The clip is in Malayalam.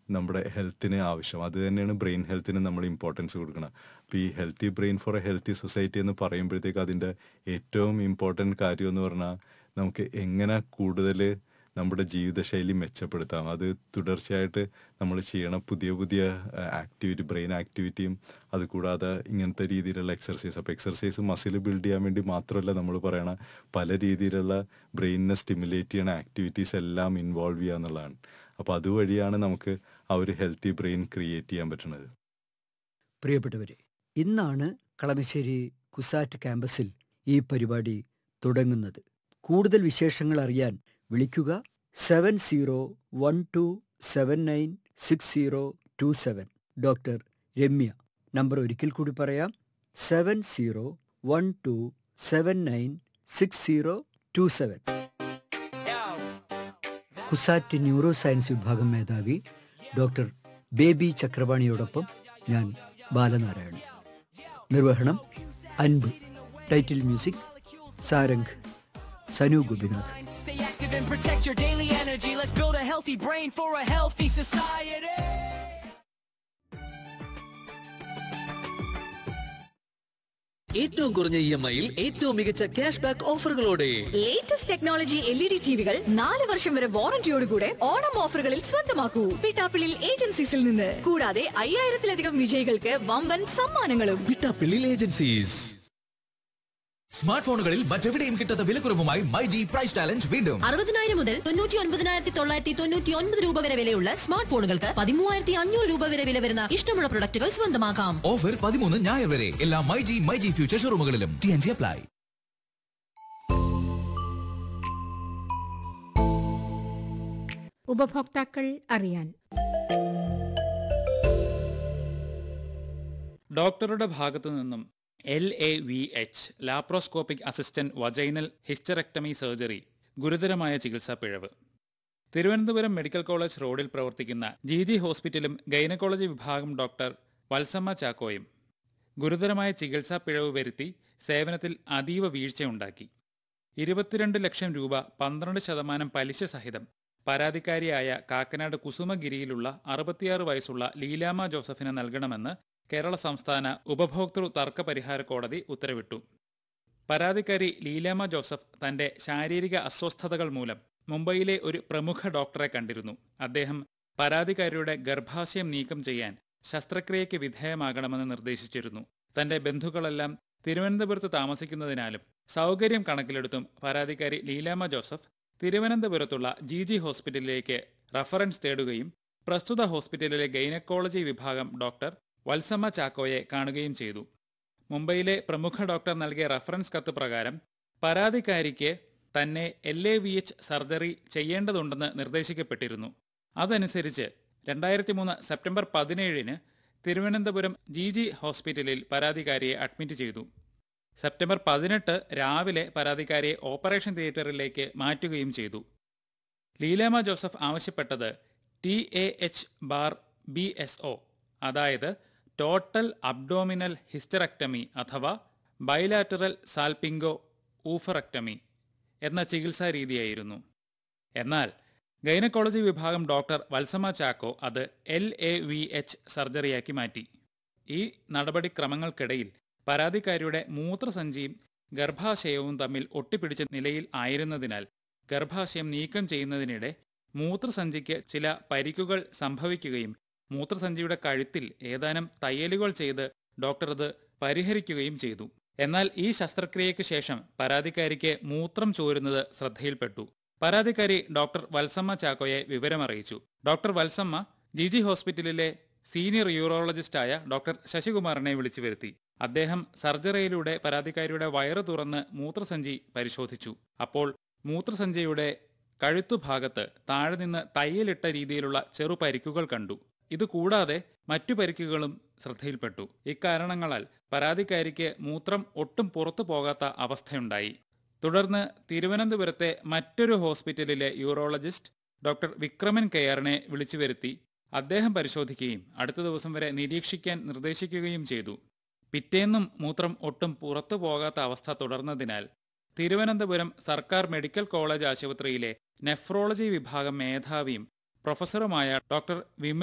നമ്മുടെ ഹെൽത്തിന് ആവശ്യം അത് തന്നെയാണ് ബ്രെയിൻ ഹെൽത്തിന് നമ്മൾ ഇമ്പോർട്ടൻസ് കൊടുക്കണം അപ്പോൾ ഈ healthy brain for a healthy society എന്ന് പറയുമ്പോഴത്തേക്ക് അതിൻ്റെ ഏറ്റവും ഇമ്പോർട്ടൻറ്റ് കാര്യം എന്ന് പറഞ്ഞാൽ നമുക്ക് എങ്ങനെ കൂടുതൽ നമ്മുടെ ജീവിതശൈലി മെച്ചപ്പെടുത്താം അത് തുടർച്ചയായിട്ട് നമ്മൾ ചെയ്യണം പുതിയ പുതിയ ആക്ടിവിറ്റി ബ്രെയിൻ ആക്ടിവിറ്റിയും അതുകൂടാതെ ഇങ്ങനത്തെ രീതിയിലുള്ള എക്സർസൈസ് അപ്പോൾ എക്സർസൈസ് മസിൽ ബിൽഡ് ചെയ്യാൻ വേണ്ടി മാത്രമല്ല നമ്മൾ പറയണ പല രീതിയിലുള്ള ബ്രെയിനിനെ സ്റ്റിമുലേറ്റ് ചെയ്യണ ആക്ടിവിറ്റീസ് എല്ലാം ഇൻവോൾവ് ചെയ്യുക എന്നുള്ളതാണ് അപ്പോൾ അതുവഴിയാണ് നമുക്ക് ആ ഒരു ഹെൽത്തി ബ്രെയിൻ ക്രിയേറ്റ് ചെയ്യാൻ പറ്റുന്നത് പ്രിയപ്പെട്ടവരെ ഇന്നാണ് കളമശ്ശേരി കുസാറ്റ് ക്യാമ്പസിൽ ഈ പരിപാടി തുടങ്ങുന്നത് കൂടുതൽ വിശേഷങ്ങൾ അറിയാൻ വിളിക്കുക seven zero one two seven nine six zero two seven doctor Ramya number ഒരിക്കൽ കൂടി പറയാം seven zero one two seven nine six zero two seven CUSAT neuro science വിഭാഗം മേധാവി ഡോക്ടർ ബേബി ചക്രപാണിയോടൊപ്പം ഞാൻ ബാലനാരായണൻ നിർവഹണം അൻപ് title music Sarang Sanu Gopinath Stay active and protect your daily energy. Let's build a healthy brain for a healthy society. ഏറ്റവും കുറഞ്ഞ ഇ എം ഐയിൽ ഏറ്റവും മികച്ച ക്യാഷ് ബാക്ക് ഓഫറുകളോടെ latest technology L E D ടിവികൾ നാല് വർഷം വരെ വാറന്റിയോടുകൂടെ ഓണം ഓഫറുകളിൽ സ്വന്തമാക്കൂ പിട്ടാപ്പിളിൽ ഏജൻസീസിൽ നിന്ന് കൂടാതെ അയ്യായിരത്തിലധികം വിജയികൾക്ക് വമ്പൻ സമ്മാനങ്ങളും പിട്ടാപ്പിള്ളിൽ ഏജൻസീസ് സ്മാർട്ട് ഫോണുകളിൽ മറ്റെവിടെയും കിട്ടാത്ത വിലക്കുറവുമായി മൈ ജി പ്രൈസ് ചാലഞ്ച് വീണ്ടും അറുപതിനായിരം മുതൽ തൊണ്ണൂറ്റി ഒൻപതിനായിരത്തി തൊള്ളായിരത്തി തൊണ്ണൂറ്റി ഒൻപത് രൂപ വരെ വിലയുള്ള സ്മാർട്ട് ഫോണുകൾക്ക് പതിമൂവായിരത്തി അഞ്ഞൂറ് രൂപ വരെ വില വരുന്ന ഇഷ്ടമുള്ള പ്രൊഡക്റ്റുകൾ സ്വന്തമാക്കാം ഓഫർ പതിമൂന്ന് ഞായർ വരെ എല്ലാ my G my G future ഷോറൂമുകളിലും ടി എൻ ജി അപ്ലൈ ഉപഭോക്താക്കൾ അറിയാൻ ഡോക്ടറുടെ ഭാഗത്തു നിന്നും L A V H laparoscopic assistant vaginal hysterectomy surgery ഗുരുതരമായ ചികിത്സാ പിഴവ് തിരുവനന്തപുരം മെഡിക്കൽ കോളേജ് റോഡിൽ പ്രവർത്തിക്കുന്ന ജി ജി ഹോസ്പിറ്റലും ഗൈനക്കോളജി വിഭാഗം ഡോക്ടർ വത്സമ്മ ചാക്കോയും ഗുരുതരമായ ചികിത്സാ പിഴവ് വരുത്തി സേവനത്തിൽ അതീവ വീഴ്ചയുണ്ടാക്കി ഇരുപത്തിരണ്ട് ലക്ഷം രൂപ പന്ത്രണ്ട് ശതമാനം പലിശ സഹിതം പരാതിക്കാരിയായ കാക്കനാട് കുസുമഗിരിയിലുള്ള അറുപത്തിയാറ് വയസ്സുള്ള ലീലാമ ജോസഫിന് നൽകണമെന്ന് കേരള സംസ്ഥാന ഉപഭോക്തൃ തർക്ക പരിഹാര കോടതി ഉത്തരവിട്ടു പരാതിക്കാരി ലീലാമ ജോസഫ് തന്റെ ശാരീരിക അസ്വസ്ഥതകൾ മൂലം മുംബൈയിലെ ഒരു പ്രമുഖ ഡോക്ടറെ കണ്ടിരുന്നു അദ്ദേഹം പരാതിക്കാരിയുടെ ഗർഭാശയം നീക്കം ചെയ്യാൻ ശസ്ത്രക്രിയയ്ക്ക് വിധേയമാകണമെന്ന് നിർദ്ദേശിച്ചിരുന്നു തന്റെ ബന്ധുക്കളെല്ലാം തിരുവനന്തപുരത്ത് താമസിക്കുന്നതിനാലും സൗകര്യം കണക്കിലെടുത്തും പരാതിക്കാരി ലീലാമ ജോസഫ് തിരുവനന്തപുരത്തുള്ള ജി ജി ഹോസ്പിറ്റലിലേക്ക് റഫറൻസ് തേടുകയും പ്രസ്തുത ഹോസ്പിറ്റലിലെ ഗൈനക്കോളജി വിഭാഗം ഡോക്ടർ വത്സമ്മ ചാക്കോയെ കാണുകയും ചെയ്തു മുംബൈയിലെ പ്രമുഖ ഡോക്ടർ നൽകിയ റഫറൻസ് കത്ത് പ്രകാരം പരാതിക്കാരിക്ക് തന്നെ L A V H surgery ചെയ്യേണ്ടതുണ്ടെന്ന് നിർദ്ദേശിക്കപ്പെട്ടിരുന്നു അതനുസരിച്ച് രണ്ടായിരത്തി മൂന്ന് സെപ്റ്റംബർ പതിനേഴിന് തിരുവനന്തപുരം ജി ജി ഹോസ്പിറ്റലിൽ പരാതിക്കാരിയെ അഡ്മിറ്റ് ചെയ്തു സെപ്റ്റംബർ പതിനെട്ട് രാവിലെ പരാതിക്കാരിയെ ഓപ്പറേഷൻ തിയേറ്ററിലേക്ക് മാറ്റുകയും ചെയ്തു ലീലാമ ജോസഫ് ആവശ്യപ്പെട്ടത് T A H bar B S O അതായത് ടോട്ടൽ അബ്ഡോമിനൽ ഹിസ്റ്ററക്ടമി അഥവാ ബൈലാറ്ററൽ സാൽപിംഗോ ഊഫറക്ടമി എന്ന ചികിത്സാ രീതിയായിരുന്നു എന്നാൽ ഗൈനക്കോളജി വിഭാഗം ഡോക്ടർ വത്സമ ചാക്കോ അത് എൽ എ വി എച്ച് സർജറിയാക്കി മാറ്റി ഈ നടപടിക്രമങ്ങൾക്കിടയിൽ പരാതിക്കാരിയുടെ മൂത്രസഞ്ചിയും ഗർഭാശയവും തമ്മിൽ ഒട്ടിപ്പിടിച്ച നിലയിൽ ആയിരുന്നതിനാൽ ഗർഭാശയം നീക്കം ചെയ്യുന്നതിനിടെ മൂത്രസഞ്ചിക്ക് ചില പരിക്കുകൾ സംഭവിക്കുകയും മൂത്രസഞ്ചിയുടെ കഴുത്തിൽ ഏതാനും തയ്യലുകൾ ചെയ്ത് ഡോക്ടർ അത് പരിഹരിക്കുകയും ചെയ്തു എന്നാൽ ഈ ശസ്ത്രക്രിയയ്ക്ക് ശേഷം പരാതിക്കാരിക്ക് മൂത്രം ചോരുന്നത് ശ്രദ്ധയിൽപ്പെട്ടു പരാതിക്കാരി ഡോക്ടർ വത്സമ്മ ചാക്കോയെ വിവരമറിയിച്ചു ഡോക്ടർ വത്സമ്മ ജി ജി ഹോസ്പിറ്റലിലെ സീനിയർ യൂറോളജിസ്റ്റായ ഡോക്ടർ ശശികുമാറിനെ വിളിച്ചു വരുത്തി അദ്ദേഹം സർജറിയിലൂടെ പരാതിക്കാരിയുടെ വയറ് തുറന്ന് മൂത്രസഞ്ചി പരിശോധിച്ചു അപ്പോൾ മൂത്രസഞ്ചിയുടെ കഴുത്തുഭാഗത്ത് താഴെ നിന്ന് തയ്യലിട്ട രീതിയിലുള്ള ചെറു പരിക്കുകൾ കണ്ടു ഇതുകൂടാതെ മറ്റു പരിക്കുകളും ശ്രദ്ധയിൽപ്പെട്ടു ഇക്കാരണങ്ങളാൽ പരാതിക്കാരിക്ക് മൂത്രം ഒട്ടും പുറത്തു പോകാത്ത അവസ്ഥയുണ്ടായി തുടർന്ന് തിരുവനന്തപുരത്തെ മറ്റൊരു ഹോസ്പിറ്റലിലെ യൂറോളജിസ്റ്റ് ഡോക്ടർ വിക്രമൻ കെയറിനെ വിളിച്ചു വരുത്തി അദ്ദേഹം പരിശോധിക്കുകയും അടുത്ത ദിവസം വരെ നിരീക്ഷിക്കാൻ നിർദ്ദേശിക്കുകയും ചെയ്തു പിറ്റേന്നും മൂത്രം ഒട്ടും പുറത്തു പോകാത്ത അവസ്ഥ തുടർന്നതിനാൽ തിരുവനന്തപുരം സർക്കാർ മെഡിക്കൽ കോളേജ് ആശുപത്രിയിലെ നെഫ്രോളജി വിഭാഗം മേധാവിയും പ്രൊഫസറുമായ ഡോക്ടർ വിമൽ